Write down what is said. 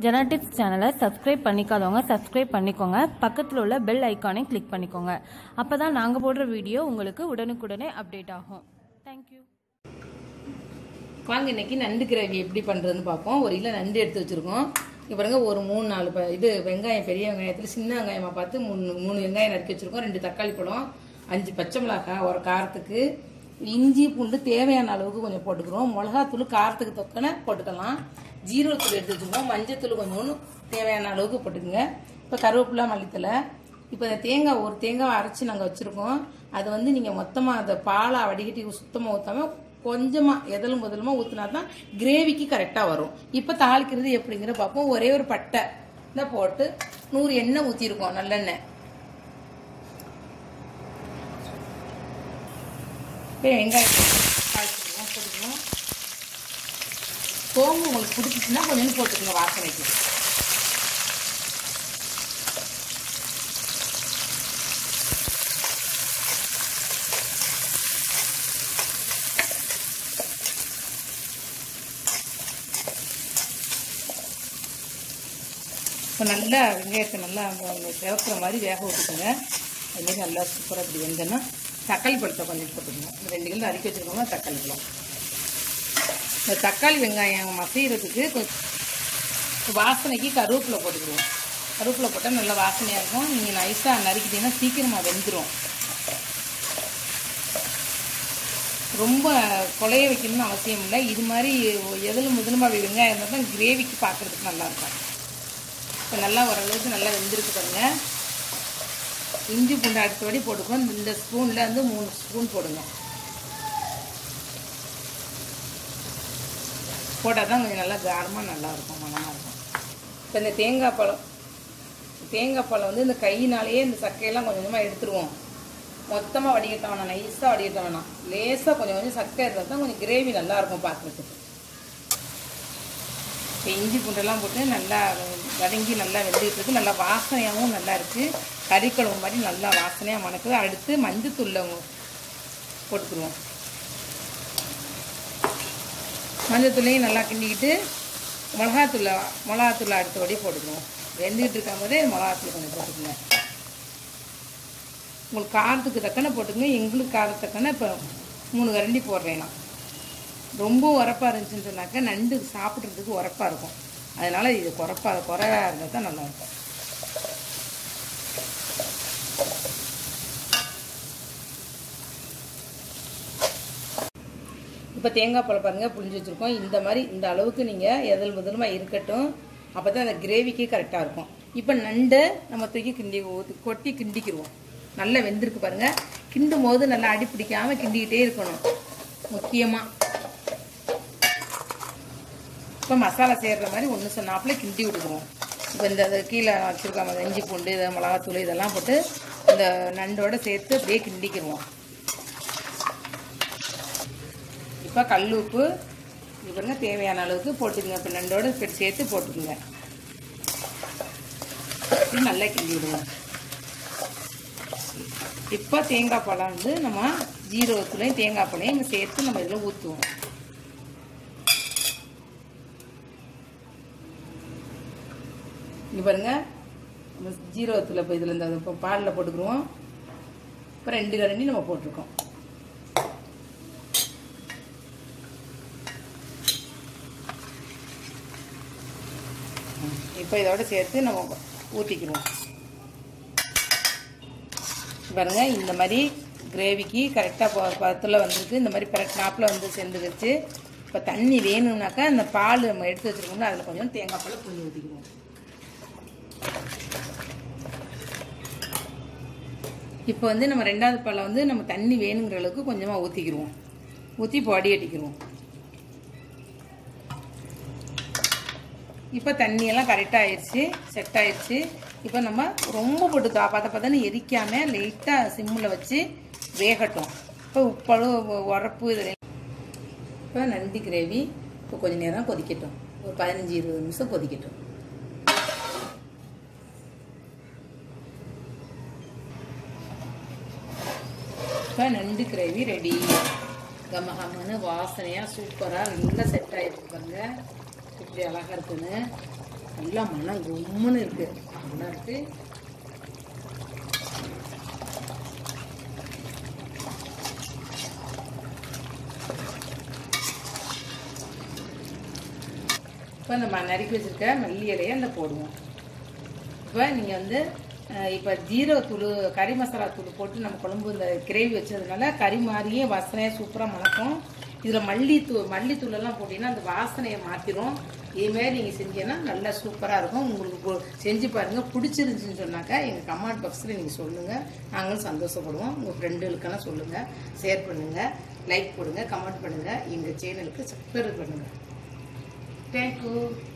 genetics சேனலை subscribe பண்ணிக்காதவங்க subscribe பண்ணிக்கோங்க பக்கத்தில் உள்ள பெல் ஐக்கானை கிளிக் பண்ணிக்கோங்க அப்போ தான் நாங்கள் போடுற வீடியோ உங்களுக்கு உடனுக்குடனே அப்டேட் ஆகும் தேங்க்யூ வாங்க இன்னைக்கு நண்டு கிரேவி எப்படி பண்ணுறதுன்னு பார்ப்போம் ஒரு கிலோ நண்டு எடுத்து வச்சுருக்கோம் இங்க பாருங்க ஒரு மூணு நாலு ப இது வெங்காயம் பெரிய வெங்காயத்தில் சின்ன வெங்காயமாக பார்த்து மூணு மூணு வெங்காயம் நறுக்கி வச்சுருக்கோம் ரெண்டு தக்காளி பழம் அஞ்சு பச்சை மிளகாய் ஒரு காரத்துக்கு இஞ்சி பூண்டு தேவையான அளவுக்கு கொஞ்சம் போட்டுக்கிறோம் மிளகாத்தூள் காரத்துக்கு தொக்கன போட்டுக்கலாம் ஜீரகத்தூள் எடுத்து வச்சுருக்கோம் மஞ்சத்தூள் கொஞ்சம் தேவையான அளவுக்கு போட்டுக்கோங்க இப்போ கருவேப்பிலை மல்லித்தலை இப்போ இந்த தேங்காய் ஒரு தேங்காவை அரைச்சி நாங்கள் வச்சுருக்கோம் அது வந்து நீங்கள் மொத்தமாக அதை பாலை வடிகட்டி சுத்தமாக ஊற்றாம கொஞ்சமாக எதலும் முதலுமா ஊற்றினா தான் கிரேவிக்கு கரெக்டாக வரும் இப்போ தாளிக்கிறது எப்படிங்கிற பார்ப்போம் ஒரே ஒரு பட்டை இந்த போட்டு நூறு எண்ணெய் ஊற்றிருக்கோம் நல்லெண்ணெய் இப்போ வெங்காயம் தாளிச்சிருக்கோம் போட்டுக்கணும் சோம்பு உங்களுக்கு பிடிச்சிச்சுன்னா கொஞ்சம் போட்டுக்கோங்க வாசனைக்கு இப்போ நல்லா வெங்காயத்தை நல்லா சிவக்கிற மாதிரி வேக விட்டுக்கோங்க அதுமாரி நல்லா சூப்பராக இப்படி வெந்தோன்னா தக்காளி பழத்தை கொஞ்சம் போட்டுக்கணும் இந்த ரெண்டு கிலோ அரிக்க வச்சுருக்கோங்க தக்காளி பழம் இந்த தக்காளி வெங்காயம் மசைகிறதுக்கு கொஞ்சம் வாசனைக்கு கருவேப்பிலை போட்டுக்கிடுவோம் கருவேப்பிலை போட்டால் நல்லா வாசனையாக இருக்கும் நீங்கள் நைஸாக நறுக்கிட்டீங்கன்னா சீக்கிரமாக வெந்துடும் ரொம்ப கொலைய வைக்கணும்னு அவசியம் இல்லை இது மாதிரி எதில் முதலுமா வெங்காயம் இருந்தால் தான் கிரேவிக்கு பார்க்குறதுக்கு நல்லாயிருக்கும் இப்போ நல்லா ஓரளவுக்கு நல்லா வெந்திருக்கு பாருங்க இஞ்சி பூண்டு அடுத்தபடி போட்டுக்கோம் இந்த ஸ்பூனில் வந்து மூணு ஸ்பூன் போடுங்க போட்டால் தான் கொஞ்சம் நல்லா காரமாக நல்லாயிருக்கும் மனமாக இருக்கும் இப்போ இந்த தேங்காய் பழம் தேங்காய் பழம் வந்து இந்த கையினாலேயே இந்த சக்கையெல்லாம் கொஞ்சம் கொஞ்சமாக எடுத்துருவோம் மொத்தமாக வடிகட்ட வேணாம் நைஸாக வடிகட்ட வேணாம் லேசாக கொஞ்சம் கொஞ்சம் சக்கை இருந்தால் தான் கொஞ்சம் கிரேவி நல்லாயிருக்கும் பார்க்குறதுக்கு இப்போ இஞ்சி பூண்டெல்லாம் போட்டு நல்லா வதங்கி நல்லா வெந்துக்கிட்டு இருக்கு நல்லா வாசனையாகவும் நல்லா இருக்குது கறிக்குழம்பு மாதிரி நல்லா வாசனையாக மணக்குது அடுத்து மஞ்சத்தூளில் போட்டுக்குருவோம் மஞ்சத்தூளையும் நல்லா கிண்டிக்கிட்டு மிளகாத்தூள் மிளகாத்தூள் அடுத்தபடி போட்டுக்குவோம் வெந்துக்கிட்டு இருக்கும் போதே மிளகாத்தூள் கொஞ்சம் போட்டுக்குங்க உங்களுக்கு காரத்துக்கு தக்கன போட்டுக்கங்க எங்களுக்கு காரத்தக்கன இப்போ மூணு கரண்டி போடுறேன் நான் ரொம்ப உரப்பாக இருந்துச்சுன்னு சொன்னாக்கா நண்டு சாப்பிட்றதுக்கு உரப்பாக இருக்கும் அதனால் இது குறப்பாக குறையாக இருந்தால் தான் நல்லாயிருக்கும் இப்போ தேங்காய் பழம் பாருங்கள் புளிஞ்சு வச்சுருக்கோம் இந்த மாதிரி இந்த அளவுக்கு நீங்கள் எதல் முதலுமாக இருக்கட்டும் அப்போ தான் அந்த கிரேவிக்கு கரெக்டாக இருக்கும் இப்போ நண்டை நம்ம தூக்கி கிண்டி ஊற்றி கொட்டி கிண்டிக்கிடுவோம் நல்லா வெந்திருக்கு பாருங்கள் கிண்டும் போது நல்லா அடி பிடிக்காமல் கிண்டிக்கிட்டே இருக்கணும் முக்கியமாக இப்போ மசாலா செய்கிற மாதிரி ஒன்று சொன்னாப்புல கிண்டி விட்டுக்குவோம் இப்போ இந்த இது கீழே வச்சுருக்காம இஞ்சி பூண்டு இதை மிளகாத்தூள் இதெல்லாம் போட்டு இந்த நண்டோட சேர்த்து அப்படியே கிண்டிக்கிடுவோம் இப்போ கல் உப்பு இது பாருங்க தேவையான அளவுக்கு போட்டுக்குங்க இப்போ நண்டோட இப்படி சேர்த்து போட்டுக்குங்க இப்படி நல்லா கிண்டி விடுவோம் இப்போ தேங்காய் பழம் வந்து நம்ம ஜீரகத்துலையும் தேங்காய் பழையும் சேர்த்து நம்ம இதில் ஊற்றுவோம் இங்கே பாருங்க நம்ம ஜீரகத்தில் இப்போ இதில் இந்த இப்போ பாலில் போட்டுக்குருவோம் இப்போ ரெண்டு கரண்டி நம்ம போட்டிருக்கோம் இப்போ இதோட சேர்த்து நம்ம ஊற்றிக்கிடுவோம் பாருங்க இந்த மாதிரி கிரேவிக்கு கரெக்டாக பதத்தில் வந்திருக்கு இந்த மாதிரி கரெக்ட் நாப்பில் வந்து சேர்ந்து வச்சு இப்போ தண்ணி வேணும்னாக்கா இந்த பால் நம்ம எடுத்து வச்சுருக்கோம்ல அதில் கொஞ்சம் தேங்காய் பால் புளி ஊற்றிக்குவோம் இப்போ வந்து நம்ம ரெண்டாவது பாலை வந்து நம்ம தண்ணி வேணுங்கிற அளவுக்கு கொஞ்சமாக ஊற்றிக்கிடுவோம் ஊற்றி இப்போ அடி அடிக்கிடுவோம் இப்போ தண்ணியெல்லாம் கரெக்டாக ஆயிடுச்சு செட் ஆயிடுச்சு இப்போ நம்ம ரொம்ப போட்டு தா பத பதன்னு எரிக்காமல் லைட்டாக சிம்மில் வச்சு வேகட்டும் இப்போ உப்பளவு உரப்பு இது இப்போ நண்டி கிரேவி இப்போ கொஞ்சம் நேரம் கொதிக்கட்டும் ஒரு பதினஞ்சு இருபது நிமிஷம் கொதிக்கட்டும் இப்போ நண்டு கிரேவி ரெடி கம கமன்னு வாசனையாக சூப்பராக நல்லா செட் ஆகிருக்கு பாருங்க இப்படி அழகாக இருக்குன்னு நல்லா மனம் கும்முன்னு இருக்கு நல்லா இருக்கு இப்போ நம்ம நறுக்கி வச்சிருக்க மல்லி இலையை அதில் போடுவோம் இப்போ நீங்கள் வந்து அஹ், இப்போ ஜீரகத்தூள் கறி மசாலா தூள் போட்டு நம்ம குழம்பு இந்த கிரேவி வச்சதுனால கறி மாதிரியே வாசனையாக சூப்பராக மணக்கும் இதில் மல்லித்தூ மல்லித்தூளெல்லாம் போட்டிங்கன்னா அந்த வாசனையை மாற்றிடும் இதேமாரி நீங்கள் செஞ்சீங்கன்னா நல்லா சூப்பராக இருக்கும் உங்களுக்கு பு- செஞ்சு பாருங்கள் பிடிச்சிருந்துச்சின்னு சொன்னாக்கா எங்கள் கமெண்ட் பாக்ஸில் நீங்கள் சொல்லுங்கள் நாங்களும் சந்தோஷப்படுவோம் உங்கள் ஃப்ரெண்டுகளுக்கெல்லாம் சொல்லுங்கள் ஷேர் பண்ணுங்கள் லைக் போடுங்க கமெண்ட் பண்ணுங்கள் எங்கள் சேனலுக்கு சப்ஸ்கிரைப் பண்ணுங்கள் தேங்க்யூ